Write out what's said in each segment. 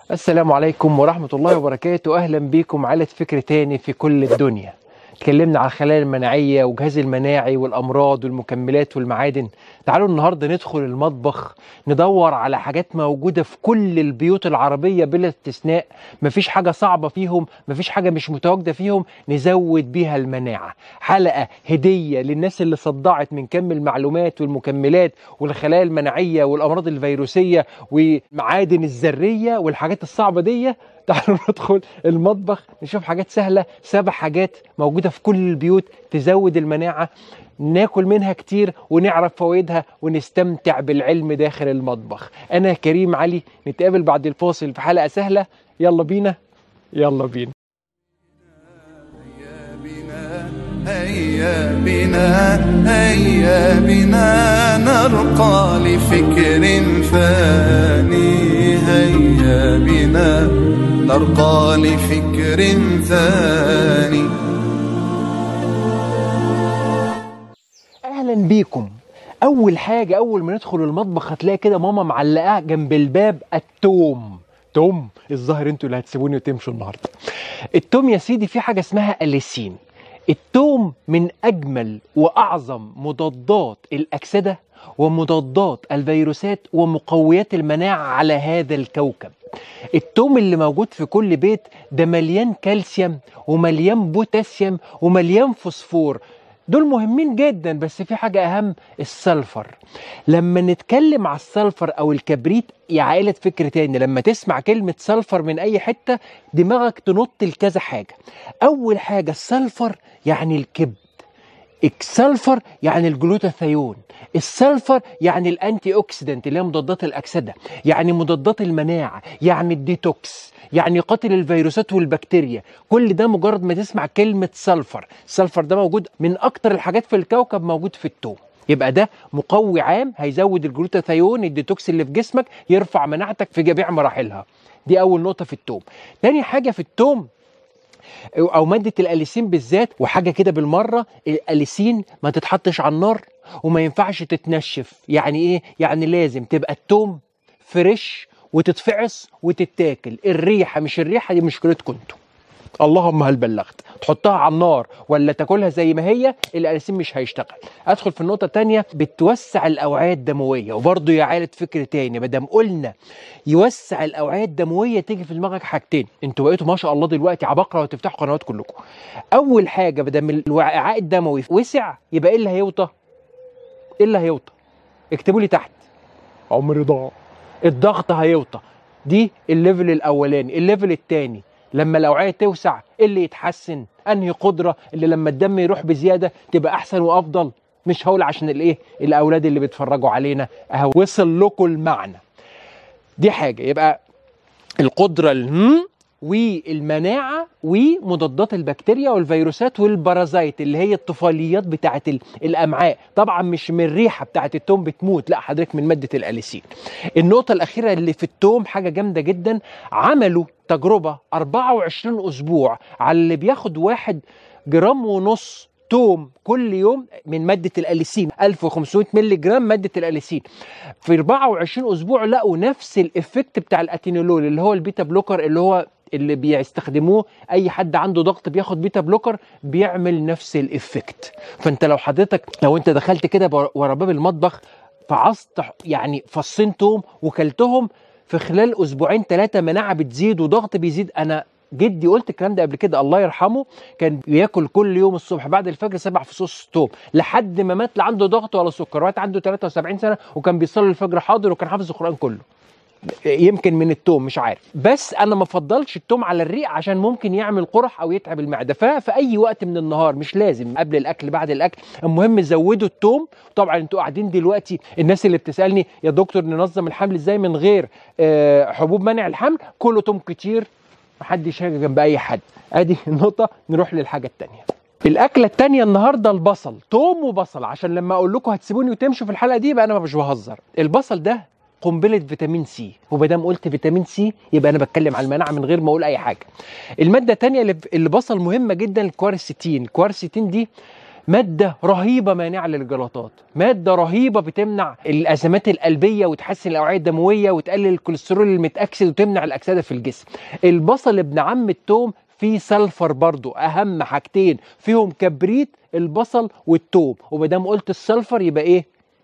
السلام عليكم ورحمة الله وبركاته أهلا بكم على فكر تاني في كل الدنيا اتكلمنا على الخلايا المناعية والجهاز المناعي والأمراض والمكملات والمعادن تعالوا النهاردة ندخل المطبخ ندور على حاجات موجودة في كل البيوت العربية بلا استثناء مفيش حاجة صعبة فيهم مفيش حاجة مش متواجدة فيهم نزود بيها المناعة حلقة هدية للناس اللي صدعت من كم المعلومات والمكملات والخلايا المناعية والأمراض الفيروسية ومعادن الذرية والحاجات الصعبة دي تعالوا ندخل المطبخ نشوف حاجات سهلة سبع حاجات موجودة في كل البيوت تزود المناعة ناكل منها كتير ونعرف فوائدها ونستمتع بالعلم داخل المطبخ أنا كريم علي نتقابل بعد الفاصل في حلقة سهلة يلا بينا يلا بينا هيا بنا هيا بنا نرقى لفكر ثاني هيا بنا نرقى لفكر ثاني اهلا بيكم اول حاجه اول ما ندخل المطبخ هتلاقي كده ماما معلقاه جنب الباب التوم توم الظاهر انتوا اللي هتسيبوني وتمشوا النهارده التوم يا سيدي في حاجه اسمها اليسين التوم من اجمل واعظم مضادات الاكسده ومضادات الفيروسات ومقويات المناعه على هذا الكوكب التوم اللي موجود في كل بيت ده مليان كالسيوم ومليان بوتاسيوم ومليان فوسفور دول مهمين جدا بس في حاجة أهم السلفر لما نتكلم على السلفر أو الكبريت يا عائلة فكر تاني لما تسمع كلمة سلفر من أي حتة دماغك تنط لكذا حاجة أول حاجة السلفر يعني الكبد السلفر يعني الجلوتاثيون السلفر يعني الانتي اوكسيدنت اللي هي مضادات الاكسده يعني مضادات المناعه يعني الديتوكس يعني قاتل الفيروسات والبكتيريا كل ده مجرد ما تسمع كلمه سلفر السلفر ده موجود من اكتر الحاجات في الكوكب موجود في التوم يبقى ده مقوي عام هيزود الجلوتاثيون الديتوكس اللي في جسمك يرفع مناعتك في جميع مراحلها دي اول نقطه في التوم تاني حاجه في التوم او ماده الاليسين بالذات وحاجه كده بالمره الاليسين ما تتحطش على النار وما ينفعش تتنشف يعني ايه يعني لازم تبقى التوم فريش وتتفعص وتتاكل الريحه مش الريحه دي مشكلتكم انتوا اللهم هل بلغت تحطها على النار ولا تاكلها زي ما هي الاليسين مش هيشتغل ادخل في النقطه الثانيه بتوسع الاوعيه الدمويه وبرضه يا عائله فكر تاني ما دام قلنا يوسع الاوعيه الدمويه تيجي في دماغك حاجتين انتوا بقيتوا ما شاء الله دلوقتي عباقره وتفتحوا قنوات كلكم اول حاجه ما دام الوعاء الدموي وسع يبقى ايه اللي هيوطى ايه اللي هيوطى اكتبوا لي تحت عمري ضاع الضغط هيوطى دي الليفل الاولاني الليفل الثاني لما الاوعيه توسع إيه اللي يتحسن انهي قدره اللي لما الدم يروح بزياده تبقى احسن وافضل مش هقول عشان الايه الاولاد اللي بيتفرجوا علينا اهو وصل لكم المعنى دي حاجه يبقى القدره الهم والمناعه ومضادات البكتيريا والفيروسات والبرازيت اللي هي الطفيليات بتاعه الامعاء طبعا مش من الريحه بتاعه التوم بتموت لا حضرتك من ماده الاليسين النقطه الاخيره اللي في التوم حاجه جامده جدا عملوا تجربه 24 اسبوع على اللي بياخد واحد جرام ونص توم كل يوم من ماده الاليسين 1500 مللي جرام ماده الاليسين في 24 اسبوع لقوا نفس الافكت بتاع الاتينولول اللي هو البيتا بلوكر اللي هو اللي بيستخدموه اي حد عنده ضغط بياخد بيتا بلوكر بيعمل نفس الافكت فانت لو حضرتك لو انت دخلت كده ورا باب المطبخ فعصت يعني فصين توم وكلتهم في خلال اسبوعين ثلاثه مناعه بتزيد وضغط بيزيد انا جدي قلت الكلام ده قبل كده الله يرحمه كان بياكل كل يوم الصبح بعد الفجر سبع فصوص توم لحد ما مات لا عنده ضغط ولا سكر وقت عنده 73 سنه وكان بيصلي الفجر حاضر وكان حافظ القران كله يمكن من التوم مش عارف بس انا ما افضلش التوم على الريق عشان ممكن يعمل قرح او يتعب المعده ففي اي وقت من النهار مش لازم قبل الاكل بعد الاكل المهم زودوا التوم طبعا انتوا قاعدين دلوقتي الناس اللي بتسالني يا دكتور ننظم الحمل ازاي من غير آه حبوب منع الحمل كله توم كتير محدش هاجي جنب اي حد ادي النقطه نروح للحاجه الثانيه الاكله الثانيه النهارده البصل توم وبصل عشان لما اقول لكم هتسيبوني وتمشوا في الحلقه دي يبقى انا مش بهزر البصل ده قنبله فيتامين سي ومادام قلت فيتامين سي يبقى انا بتكلم على المناعه من غير ما اقول اي حاجه الماده الثانيه اللي اللي بصل مهمه جدا الكوارستين الكوارستين دي ماده رهيبه مانعه للجلطات ماده رهيبه بتمنع الازمات القلبيه وتحسن الاوعيه الدمويه وتقلل الكوليسترول المتاكسد وتمنع الاكسده في الجسم البصل ابن عم التوم فيه سلفر برضو اهم حاجتين فيهم كبريت البصل والتوم وما دام قلت السلفر يبقى ايه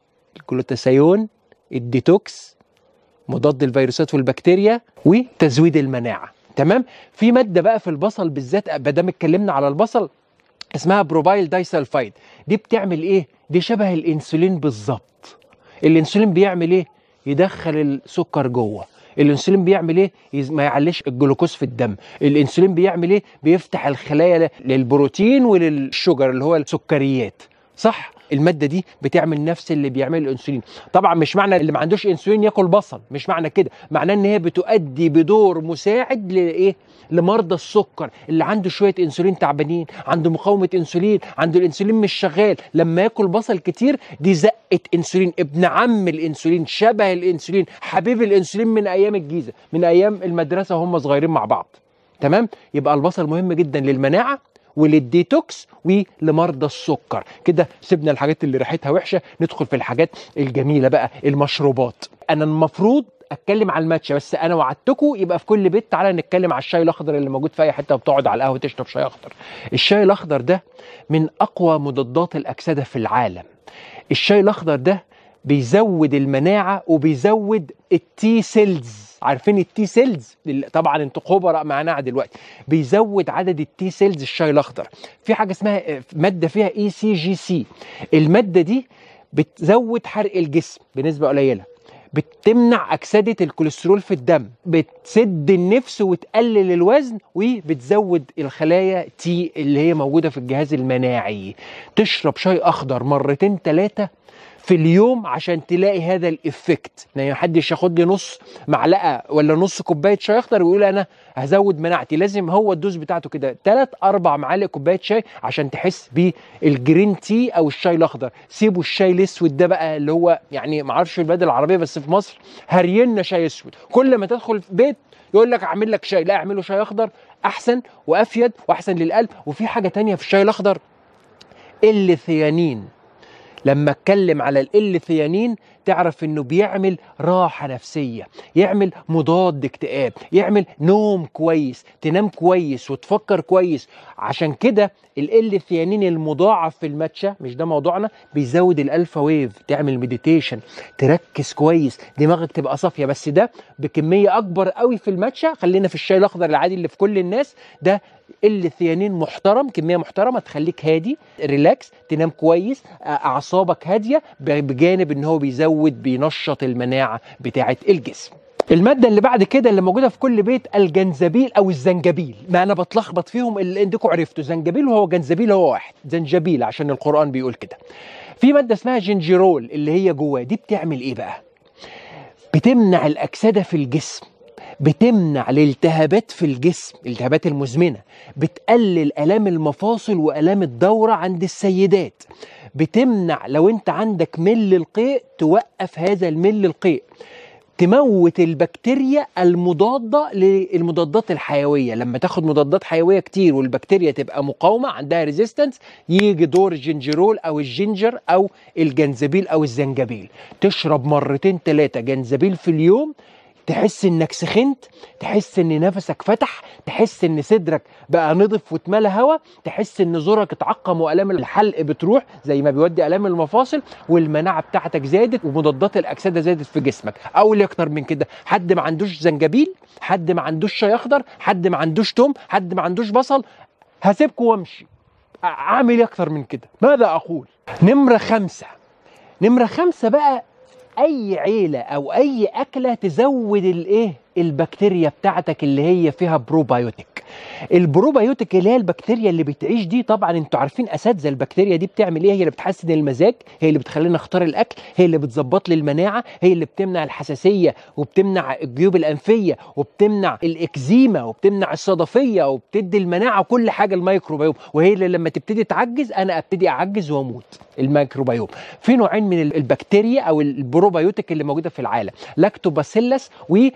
الجلوتاثيون الديتوكس مضاد الفيروسات والبكتيريا وتزويد المناعه تمام في ماده بقى في البصل بالذات ما دام اتكلمنا على البصل اسمها بروبايل دايسلفايد دي بتعمل ايه دي شبه الانسولين بالظبط الانسولين بيعمل ايه يدخل السكر جوه الانسولين بيعمل ايه يز- ما يعليش الجلوكوز في الدم الانسولين بيعمل ايه بيفتح الخلايا ل- للبروتين وللشجر اللي هو السكريات صح الماده دي بتعمل نفس اللي بيعمل الانسولين طبعا مش معنى اللي ما عندوش انسولين ياكل بصل مش معنى كده معناه ان هي بتؤدي بدور مساعد لايه لمرضى السكر اللي عنده شويه انسولين تعبانين عنده مقاومه انسولين عنده الانسولين مش شغال لما ياكل بصل كتير دي زقه انسولين ابن عم الانسولين شبه الانسولين حبيب الانسولين من ايام الجيزه من ايام المدرسه وهم صغيرين مع بعض تمام يبقى البصل مهم جدا للمناعه وللديتوكس ولمرضى السكر كده سيبنا الحاجات اللي ريحتها وحشه ندخل في الحاجات الجميله بقى المشروبات انا المفروض اتكلم على الماتشا بس انا وعدتكم يبقى في كل بيت تعالى نتكلم على الشاي الاخضر اللي موجود في اي حته بتقعد على القهوه تشرب شاي اخضر الشاي الاخضر ده من اقوى مضادات الاكسده في العالم الشاي الاخضر ده بيزود المناعه وبيزود التي سيلز عارفين التي سيلز طبعا انتوا خبراء معانا دلوقتي بيزود عدد التي سيلز الشاي الاخضر في حاجه اسمها ماده فيها اي سي جي سي الماده دي بتزود حرق الجسم بنسبه قليله بتمنع أكسدة الكوليسترول في الدم بتسد النفس وتقلل الوزن وبتزود الخلايا تي اللي هي موجودة في الجهاز المناعي تشرب شاي أخضر مرتين ثلاثة في اليوم عشان تلاقي هذا الافكت يعني محدش ياخد لي نص معلقه ولا نص كوبايه شاي اخضر ويقول انا هزود مناعتي لازم هو الدوز بتاعته كده ثلاث اربع معالق كوبايه شاي عشان تحس بالجرين تي او الشاي الاخضر سيبوا الشاي الاسود ده بقى اللي هو يعني ما اعرفش في البلاد العربيه بس في مصر هرينا شاي اسود كل ما تدخل في بيت يقول لك اعمل لك شاي لا اعمله شاي اخضر احسن وافيد واحسن للقلب وفي حاجه تانية في الشاي الاخضر الثيانين لما اتكلم على الالثيانين تعرف انه بيعمل راحه نفسيه يعمل مضاد اكتئاب يعمل نوم كويس تنام كويس وتفكر كويس عشان كده الالثيانين المضاعف في الماتشا مش ده موضوعنا بيزود الالفا ويف تعمل مديتيشن تركز كويس دماغك تبقى صافيه بس ده بكميه اكبر قوي في الماتشا خلينا في الشاي الاخضر العادي اللي في كل الناس ده الثيانين محترم كميه محترمه تخليك هادي ريلاكس تنام كويس اعصابك هاديه بجانب ان هو بيزود بينشط المناعه بتاعه الجسم المادة اللي بعد كده اللي موجودة في كل بيت الجنزبيل أو الزنجبيل ما أنا بتلخبط فيهم اللي عندكم عرفتوا زنجبيل وهو جنزبيل هو واحد زنجبيل عشان القرآن بيقول كده في مادة اسمها جنجيرول اللي هي جواه دي بتعمل إيه بقى بتمنع الأكسدة في الجسم بتمنع الالتهابات في الجسم الالتهابات المزمنة بتقلل ألام المفاصل وألام الدورة عند السيدات بتمنع لو انت عندك مل القيء توقف هذا المل القيء تموت البكتيريا المضادة للمضادات الحيوية لما تاخد مضادات حيوية كتير والبكتيريا تبقى مقاومة عندها ريزيستنس يجي دور الجنجرول أو الجنجر أو الجنزبيل أو الزنجبيل تشرب مرتين ثلاثة جنزبيل في اليوم تحس انك سخنت تحس ان نفسك فتح تحس ان صدرك بقى نضف واتملى هوا تحس ان زورك اتعقم والام الحلق بتروح زي ما بيودي الام المفاصل والمناعه بتاعتك زادت ومضادات الاكسده زادت في جسمك او اللي اكتر من كده حد ما عندوش زنجبيل حد ما عندوش شاي اخضر حد ما عندوش توم حد ما عندوش بصل هسيبكم وامشي اعمل ايه اكتر من كده ماذا اقول نمره خمسة نمره خمسة بقى اي عيله او اي اكله تزود الايه البكتيريا بتاعتك اللي هي فيها بروبايوتيك البروبايوتيك اللي هي البكتيريا اللي بتعيش دي طبعا انتوا عارفين اساتذه البكتيريا دي بتعمل ايه هي اللي بتحسن المزاج هي اللي بتخلينا نختار الاكل هي اللي بتظبط لي المناعه هي اللي بتمنع الحساسيه وبتمنع الجيوب الانفيه وبتمنع الاكزيما وبتمنع الصدفيه وبتدي المناعه وكل حاجه الميكروبيوم وهي اللي لما تبتدي تعجز انا ابتدي اعجز واموت الميكروبيوم في نوعين من البكتيريا او البروبايوتيك اللي موجوده في العالم لاكتوباسيلس وبيفيدو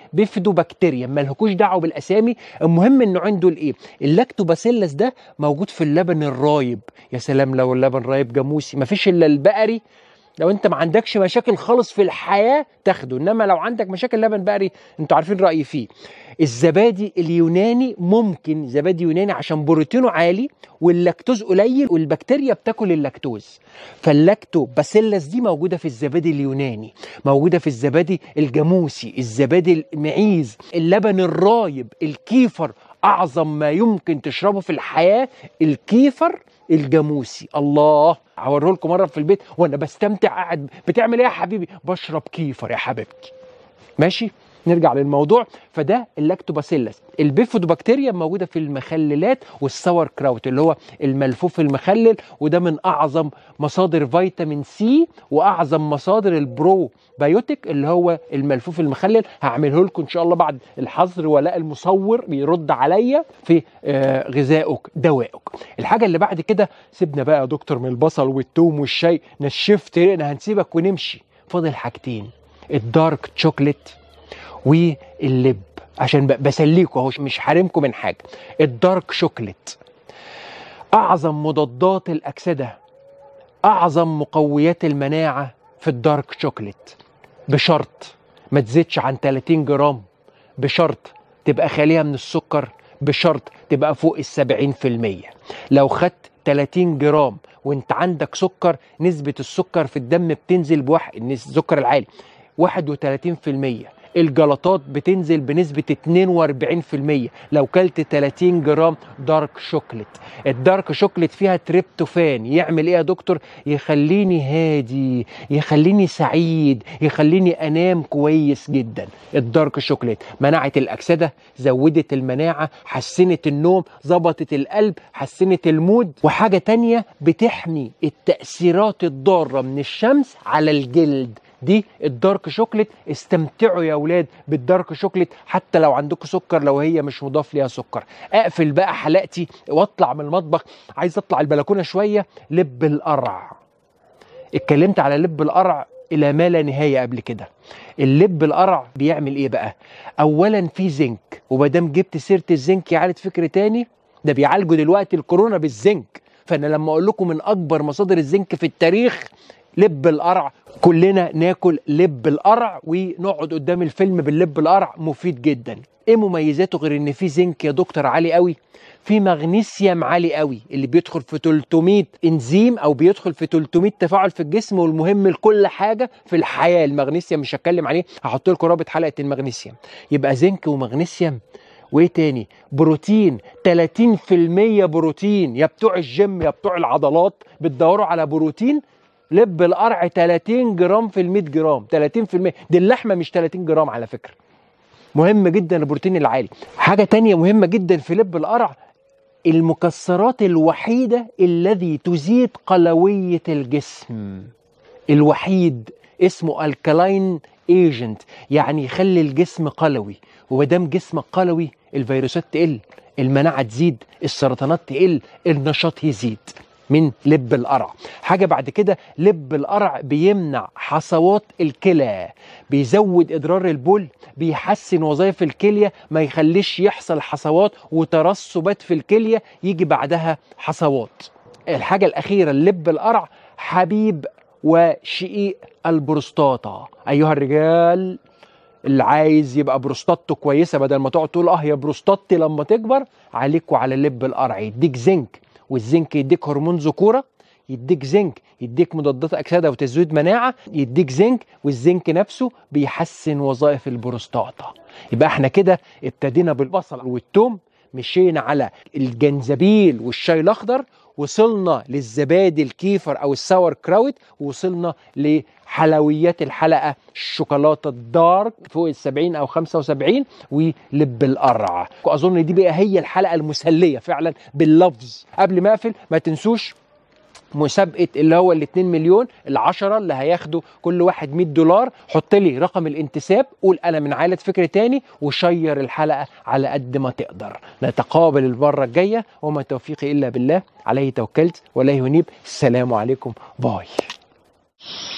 لاكتوبكتيريا مالهوش دعوه بالاسامي المهم النوعين دول ايه اللاكتوباسيلس ده موجود في اللبن الرايب يا سلام لو اللبن رايب جاموسي مفيش الا البقري لو انت ما عندكش مشاكل خالص في الحياه تاخده انما لو عندك مشاكل لبن بقري انتوا عارفين رايي فيه الزبادي اليوناني ممكن زبادي يوناني عشان بروتينه عالي واللاكتوز قليل والبكتيريا بتاكل اللاكتوز فاللاكتو باسيلس دي موجوده في الزبادي اليوناني موجوده في الزبادي الجاموسي الزبادي المعيز اللبن الرايب الكيفر اعظم ما يمكن تشربه في الحياه الكيفر الجاموسي الله هوريه لكم مره في البيت وانا بستمتع قاعد بتعمل ايه يا حبيبي بشرب كيفر يا حبيبتي ماشي نرجع للموضوع فده اللاكتوباسيلس البيفودوبكتيريا موجوده في المخللات والسور كراوت اللي هو الملفوف المخلل وده من اعظم مصادر فيتامين سي واعظم مصادر البرو بايوتيك اللي هو الملفوف المخلل هعمله لكم ان شاء الله بعد الحظر ولاء المصور بيرد عليا في آه، غذائك دوائك الحاجه اللي بعد كده سيبنا بقى يا دكتور من البصل والثوم والشاي نشفت رقنا هنسيبك ونمشي فاضل حاجتين الدارك تشوكليت واللب عشان ب- بسليكوا اهو مش حارمكم من حاجه الدارك شوكليت اعظم مضادات الاكسده اعظم مقويات المناعه في الدارك شوكليت بشرط ما تزيدش عن 30 جرام بشرط تبقى خاليه من السكر بشرط تبقى فوق السبعين في المية لو خدت 30 جرام وانت عندك سكر نسبة السكر في الدم بتنزل بواحد النس- السكر العالي 31 في المية الجلطات بتنزل بنسبة 42% لو كلت 30 جرام دارك شوكليت الدارك شوكليت فيها تريبتوفان يعمل ايه يا دكتور يخليني هادي يخليني سعيد يخليني انام كويس جدا الدارك شوكليت منعت الاكسده زودت المناعه حسنت النوم ظبطت القلب حسنت المود وحاجه تانية بتحمي التاثيرات الضاره من الشمس على الجلد دي الدارك شوكليت استمتعوا يا اولاد بالدارك شوكليت حتى لو عندكم سكر لو هي مش مضاف ليها سكر اقفل بقى حلقتي واطلع من المطبخ عايز اطلع البلكونه شويه لب القرع اتكلمت على لب القرع الى ما لا نهايه قبل كده اللب القرع بيعمل ايه بقى اولا في زنك ومادام جبت سيره الزنك يعالج فكر تاني ده بيعالجوا دلوقتي الكورونا بالزنك فانا لما اقول لكم من اكبر مصادر الزنك في التاريخ لب القرع كلنا ناكل لب القرع ونقعد قدام الفيلم باللب القرع مفيد جدا ايه مميزاته غير ان في زنك يا دكتور عالي قوي في مغنيسيوم عالي قوي اللي بيدخل في 300 انزيم او بيدخل في 300 تفاعل في الجسم والمهم لكل حاجه في الحياه المغنيسيوم مش هتكلم عليه هحط لكم رابط حلقه المغنيسيوم يبقى زنك ومغنيسيوم وايه تاني بروتين 30% بروتين يا بتوع الجيم يا بتوع العضلات بتدوروا على بروتين لب القرع 30 جرام في ال 100 جرام 30% دي اللحمه مش 30 جرام على فكره مهم جدا البروتين العالي حاجه تانية مهمه جدا في لب القرع المكسرات الوحيده الذي تزيد قلويه الجسم الوحيد اسمه الكلاين ايجنت يعني يخلي الجسم قلوي ومادام جسمك قلوي الفيروسات تقل المناعه تزيد السرطانات تقل النشاط يزيد من لب القرع حاجه بعد كده لب القرع بيمنع حصوات الكلى بيزود ادرار البول بيحسن وظائف الكليه ما يخليش يحصل حصوات وترسبات في الكليه يجي بعدها حصوات الحاجه الاخيره اللب القرع حبيب وشقيق البروستاتا ايها الرجال اللي عايز يبقى بروستاتته كويسه بدل ما تقعد تقول اه يا بروستاتي لما تكبر عليك وعلى لب القرع يديك زنك والزنك يديك هرمون ذكوره يديك زنك يديك مضادات اكسده وتزويد مناعه يديك زنك والزنك نفسه بيحسن وظائف البروستاتا يبقى احنا كده ابتدينا بالبصل والثوم مشينا على الجنزبيل والشاي الاخضر وصلنا للزبادي الكيفر او الساور كراوت ووصلنا لحلويات الحلقه الشوكولاته الدارك فوق ال 70 او 75 ولب القرع اظن دي بقى هي الحلقه المسليه فعلا باللفظ قبل ما اقفل ما تنسوش مسابقه اللي هو ال 2 مليون العشرة اللي هياخدوا كل واحد 100 دولار حط لي رقم الانتساب قول انا من عائله فكر تاني وشير الحلقه على قد ما تقدر نتقابل المره الجايه وما توفيقي الا بالله عليه توكلت واليه ينيب السلام عليكم باي